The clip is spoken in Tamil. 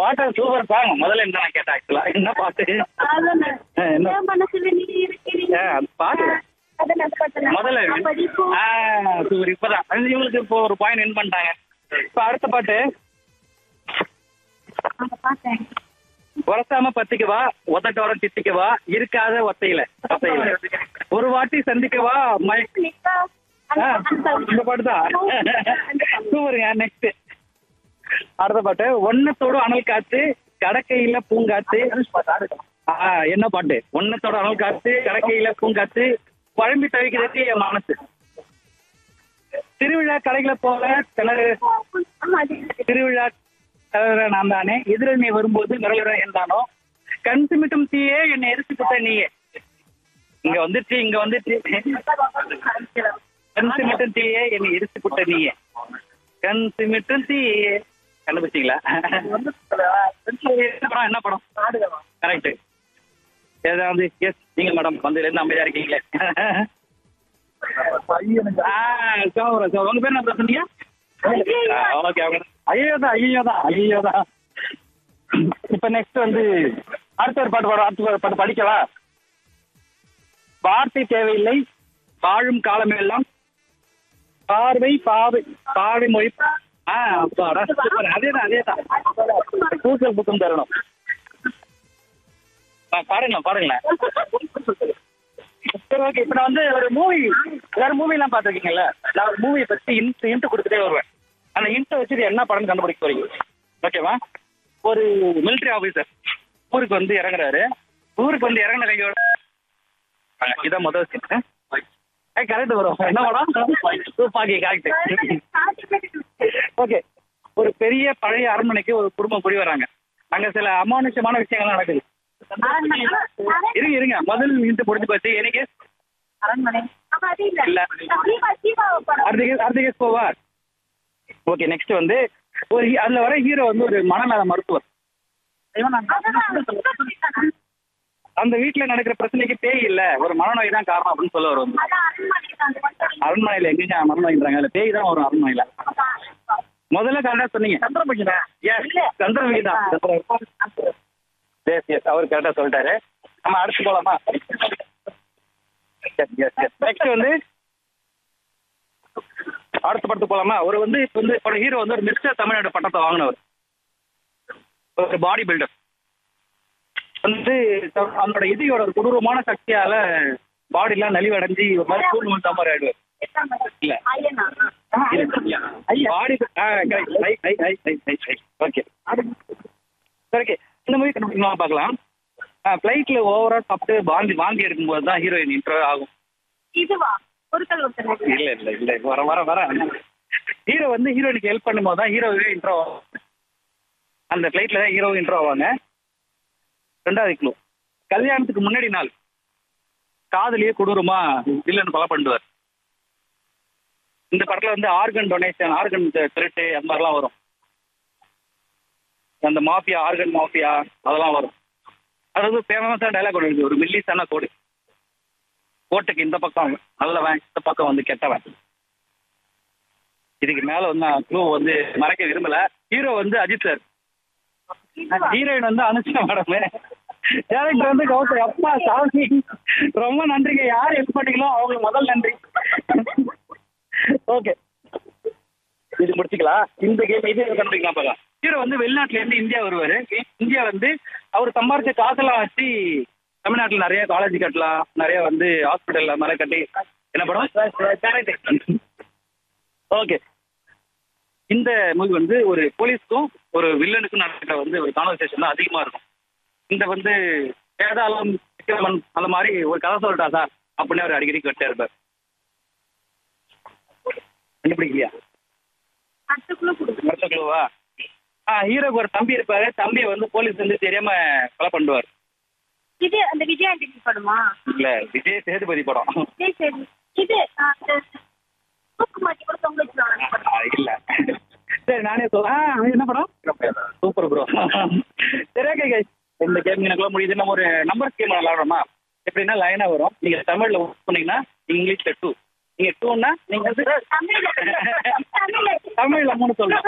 பாட்டு சூப்பர் சாங் முதல்ல என்ன நான் கேட்டேன் ஆக்சுவலா என்ன பாட்டு அதானே. ஆ, என்ன? என் மனசுல நீ இருக்கிறீங்க. ஆ, அந்த பாட்டு அதானே, அந்த பாட்டு நான் முதல்ல நான் படிப்போம். ஆ, சூப்பர் இப்பதான் அது இவங்களுக்கு இப்போ ஒரு பாயிண்ட் வின் பண்ணிட்டாங்க இப்ப அடுத்த பாட்டு அந்த பாட்டு. உரசாம பத்திக்கவா ஒத்தட்டோர தித்திக்கவா இருக்காத ஒத்தையில ஒத்தையில ஒரு வாட்டி சந்திக்கவா மயக்க நிக்கா. அந்த ஆ, அந்த இந்த பாட்டு தான் சூப்பருங்க நெக்ஸ்ட் அடுத்த பாட்டு ஒன்னத்தோட அனல் காத்து கடக்கையில பூங்காத்து ஆ, என்ன பாட்டு ஒன்னத்தோட அனல் காத்து கடக்கையில பூங்காத்து குழம்பி தவிக்கிறது என் மனசு திருவிழா கடைகளை போல கிணறு ஆமா, அது திருவிழா தலைவர நான் தானே எதிரணி வரும்போது நிரலுற என்றானோ கண் சிமிட்டும் தீயே என்னை எரிச்சு புட்ட நீயே இங்க வந்துச்சு இங்க வந்துச்சு கண் சிமிட்டும் தீயே என்னை எரிச்சு புட்ட நீயே கண் சிமிட்டும் தீயே கண்டுபிடிச்சிங்களா என்ன படம் என்ன படம் கரெக்ட் ஏதாவது எஸ் நீங்க மேடம் வந்து இருந்து அமைதியா இருக்கீங்களே ஆ, சோபரம், சோபரம். உங்க பேர் என்ன சொன்னீங்க ஓகே ஐயோ தான் ஐயோ தான் ஐயோ தான் இப்ப நெக்ஸ்ட் வந்து அடுத்த ஒரு பாட்டு பாடும் அடுத்த ஒரு பாட்டு படிக்கவா வார்த்தை தேவையில்லை வாழும் காலமெல்லாம் பார்வை பாவை பாவை மொழி ஆ அப்பாடா, சூப்பர் அதேதான் அதேதான் பூசல் புக்கம் தரணும் ஆ, பாருங்களேன் பாருங்களேன் சரி ஓகே இப்ப நான் வந்து ஒரு மூவி எல்லாரும் மூவி எல்லாம் பாத்திருக்கீங்கல்ல நான் ஒரு மூவியை பத்தி இன்ட் இன்ட் கொடுத்துட்டே வருவேன் அந்த இன்ட் வச்சு என்ன படம் கண்டுபிடிக்க போறீங்க ஓகேவா ஒரு மிலிட்டரி ஆபீசர் ஊருக்கு வந்து இறங்குறாரு ஊருக்கு வந்து இறங்குன கையோட ஆ, இதான் முதல் சீன் கரெக்ட் வரும் என்ன படம் துப்பாக்கி கரெக்ட் ஓகே ஒரு பெரிய பழைய அரண்மனைக்கு ஒரு குடும்பம் குடி வராங்க அங்க சில அமானுஷமான விஷயங்கள் நடக்குது இருங்க இருங்க முதல் இன்ட் முடிஞ்சு போச்சு எனக்கு அரண்மனை ஆமா, அது இல்ல. இல்ல. ஜீவா, ஜீவா படம். அடுத்த கேஸ் அடுத்த கேஸ் போவா ஓகே நெக்ஸ்ட் வந்து ஒரு he- அதுல வர ஹீரோ வந்து ஒரு மனநல மருத்துவர் அதான், அந்த வீட்டுல நடக்கிற பிரச்சனைக்கு பேய் இல்ல ஒரு மனநோய் தான் காரணம் அப்படின்னு சொல்ல வரும் அதான் அரண்மனை தான், அந்த படம். அரண்மனையில எங்கேங்க மனநோய்ன்றாங்க அதுல பேய் தான் வரும் அரண்மனையில முதல்ல கரெக்டா சொன்னீங்க சந்திரமுகி தான் சந்திரமுகி தான் எஸ் எஸ் அவர் கரெக்டா சொல்லிட்டாரு நம்ம அடுத்து போலாமா நெக்ஸ்ட் வந்து அடுத்த படத்துக்கு போலாமா ஒரு வந்து இப்ப வந்து இப்போ ஹீரோ வந்து ஒரு மிஸ்டர் தமிழ்நாடு பட்டத்தை வாங்கினவர் ஒரு பாடி பில்டர் வந்து த- அவனோட இதையோட ஒரு கொடூரமான சக்தியால பாடிலாம் நலிவடைஞ்சு ஒரு மாதிரி கூண்டு வந்த மாதிரி ஆயிடுவார் இல்ல ஐயனா. பாடி ஓகே ஓகே இந்த மூவி கண்டுபிடிக்கலாம் பார்க்கலாம் ஃப்ளைட்ல ஓவரா சாப்பிட்டு வாந்தி வாந்தி எடுக்கும்போது தான் ஹீரோயின் இன்ட்ரோ ஆகும் இதுவா ஒரு கல் ஒருத்தர் இல்ல இல்ல இல்ல வர வர வர ஹீரோ வந்து ஹீரோயினுக்கு ஹெல்ப் பண்ணும்போது தான் ஹீரோவே இன்ட்ரோ அந்த ஃப்ளைட்ல தான் ஹீரோ இன்ட்ரோ ஆவாங்க ரெண்டாவது கிலோ கல்யாணத்துக்கு முன்னாடி நாள் காதலியே கொடூரமா வில்லன் கொலை பண்ணுவார் இந்த படத்துல வந்து ஆர்கன் டொனேஷன் ஆர்கன் திருட்டு அந்த மாதிரிலாம் வரும் அந்த மாஃபியா ஆர்கன் மாஃபியா அதெல்லாம் வரும் அதாவது ஃபேமஸான டைலாக் ஒன்று இருக்கு ஒரு மில்லிசான கோடு கோட்டுக்கு இந்த பக்கம் நல்லவன் இந்த பக்கம் வந்து கெட்டவன் இதுக்கு மேல வந்து நான் க்ளூ வந்து மறைக்க விரும்பல ஹீரோ வந்து அஜித் சார் ஹீரோயின் வந்து அனுஷ்கா மேடம் டேரக்டர் வந்து கௌதம் அப்பா சாமி ரொம்ப நன்றிங்க யார் ஹெல்ப் பண்ணீங்களோ அவங்களுக்கு முதல் நன்றி ஓகே இது முடிச்சுக்கலாம் இந்த கேம் இது கண்டுபிடிக்கலாம் பார்க்கலாம் ஹீரோ வந்து வெளிநாட்டுல இருந்து இந்தியா வருவாரு இந்தியா வந்து அவர் சம்பாரிச்ச காசெல்லாம் வச்சு தமிழ்நாட்டுல நிறைய காலேஜ் கட்டலாம் நிறைய வந்து ஹாஸ்பிட்டல் அந்த மாதிரி கட்டி என்ன படம் ஓகே இந்த மூவி வந்து ஒரு போலீஸ்க்கும் ஒரு வில்லனுக்கும் நடக்கிற வந்து ஒரு கான்வர்சேஷன் தான் அதிகமா இருக்கும் இந்த வந்து வேதாளம் விக்ரமன் அந்த மாதிரி ஒரு கதை சொல்லிட்டா சார் அப்படின்னு அவர் அடிக்கடி கேட்டே இருப்பார் கண்டுபிடிக்கலையா பத்துக்குள்ள கொடுக்கும் வருஷக்குழுவா ஆ ஹீரோக்கு ஒரு தம்பி இருப்பாரு தம்பியை வந்து போலீஸ் வந்து தெரியாம கொலை பண்ணுவார் இது அந்த விஜய் ஆண்டனி படமா இல்ல விஜய் சேதுபதி படம் சரி சரி இது ஆ, அந்த தூக்கு மாட்டி கூட தொங்க வச்சிருவாங்க ஆ, இல்ல சரி நானே சொல்ல ஆ, என்ன படம் சூப்பர் ப்ரோ சரி ஓகே கைஸ் இந்த கேம் எனக்குள்ள முடியுது நம்ம ஒரு நம்பர் ஸ்கீம் விளாடுறோமா எப்படின்னா லைனா வரும் நீங்க தமிழ்ல ஒர்க் பண்ணீங்கன்னா இங்கிலீஷ்ல டூ நீங்க டூன்னா நீங்க வந்து தமிழ்ல தமிழ்ல தமிழ்ல மூணு சொல்லணும்